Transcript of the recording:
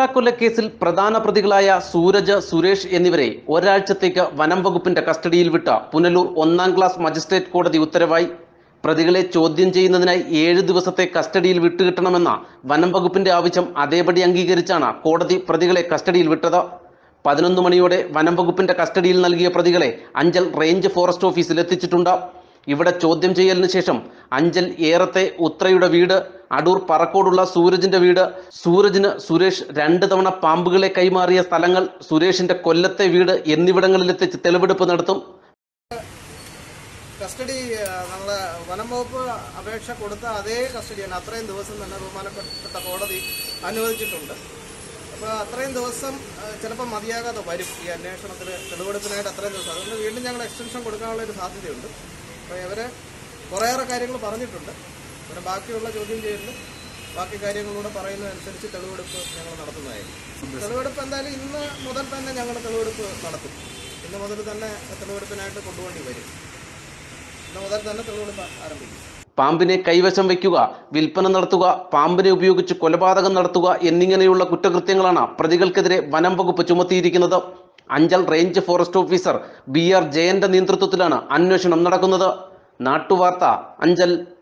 കൊലക്കേസിൽ പ്രധാന പ്രതികളായ സൂരജ് സുരേഷ് എന്നിവരെ ഒരാഴ്ചത്തേക്ക് വനം വകുപ്പിന്റെ കസ്റ്റഡിയിൽ വിട്ട പുനലൂർ ഒന്നാം ക്ലാസ് മജിസ്ട്രേറ്റ് കോടതി ഉത്തരവായി പ്രതികളെ ചോദ്യം ചെയ്യുന്നതിനായി ഏഴ് ദിവസത്തെ കസ്റ്റഡിയിൽ വിട്ടുകിട്ടണമെന്ന വനം വകുപ്പിന്റെ ആവശ്യം അതേപടി അംഗീകരിച്ചാണ് കോടതി പ്രതികളെ കസ്റ്റഡിയിൽ വിട്ടത് പതിനൊന്ന് മണിയോടെ വനം വകുപ്പിന്റെ കസ്റ്റഡിയിൽ നൽകിയ പ്രതികളെ അഞ്ചൽ റേഞ്ച് ഫോറസ്റ്റ് ഓഫീസിൽ എത്തിച്ചിട്ടുണ്ട് ഇവിടെ ചോദ്യം ചെയ്യലിന് ശേഷം അഞ്ചൽ ഏറത്തെ ഉത്രയുടെ വീട് അടൂർ പറക്കോടുള്ള സൂരജിന്റെ വീട് സൂരജിന് സുരേഷ് രണ്ട് തവണ പാമ്പുകളെ കൈമാറിയ സ്ഥലങ്ങൾ സുരേഷിന്റെ കൊല്ലത്തെ വീട് എന്നിവിടങ്ങളിലെത്തിച്ച് തെളിവെടുപ്പ് നടത്തും കസ്റ്റഡി നമ്മളെ വനം വകുപ്പ് അപേക്ഷ കൊടുത്ത അതേ കസ്റ്റഡിയാണ് അത്രയും ദിവസം തന്നെ ബഹുമാനപ്പെട്ട കോടതി അനുവദിച്ചിട്ടുണ്ട് അപ്പോൾ അത്രയും ദിവസം ചിലപ്പോൾ മതിയാകാതെ വരും ഈ അന്വേഷണത്തിന് തെളിവെടുപ്പിനായിട്ട് അത്രയും ദിവസം അതുകൊണ്ട് വീണ്ടും ഞങ്ങൾ എക്സ്റ്റൻഷൻ കൊടുക്കാനുള്ള ഒരു സാധ്യതയുണ്ട് അപ്പോൾ ഇവരെ കുറേയേറെ കാര്യങ്ങൾ പറഞ്ഞിട്ടുണ്ട് പിന്നെ ബാക്കിയുള്ള ചോദ്യം ചെയ്യലിൽ ബാക്കി കാര്യങ്ങളൂടെ പറയുന്നതനുസരിച്ച് തെളിവെടുപ്പ് ഞങ്ങൾ നടത്തുന്നതായിരിക്കും തെളിവെടുപ്പ് എന്തായാലും ഇന്ന് മുതൽ തന്നെ ഞങ്ങൾ തെളിവെടുപ്പ് നടത്തും ഇന്ന് മുതൽ തന്നെ തെളിവെടുപ്പിനായിട്ട് കൊണ്ടുപോകേണ്ടി വരും ഇന്ന് മുതൽ തന്നെ തെളിവെടുപ്പ് ആരംഭിക്കും പാമ്പിനെ കൈവശം വയ്ക്കുക വിൽപ്പന നടത്തുക പാമ്പിനെ ഉപയോഗിച്ച് കൊലപാതകം നടത്തുക എന്നിങ്ങനെയുള്ള കുറ്റകൃത്യങ്ങളാണ് പ്രതികൾക്കെതിരെ വനം വകുപ്പ് ചുമത്തിയിരിക്കുന്നത് Anchal range forest officer B R ജയന്റെ നേതൃത്വത്തിലാണ് അന്വേഷണം നടക്കുന്നത് നാട്ടുവാർത്ത അഞ്ചൽ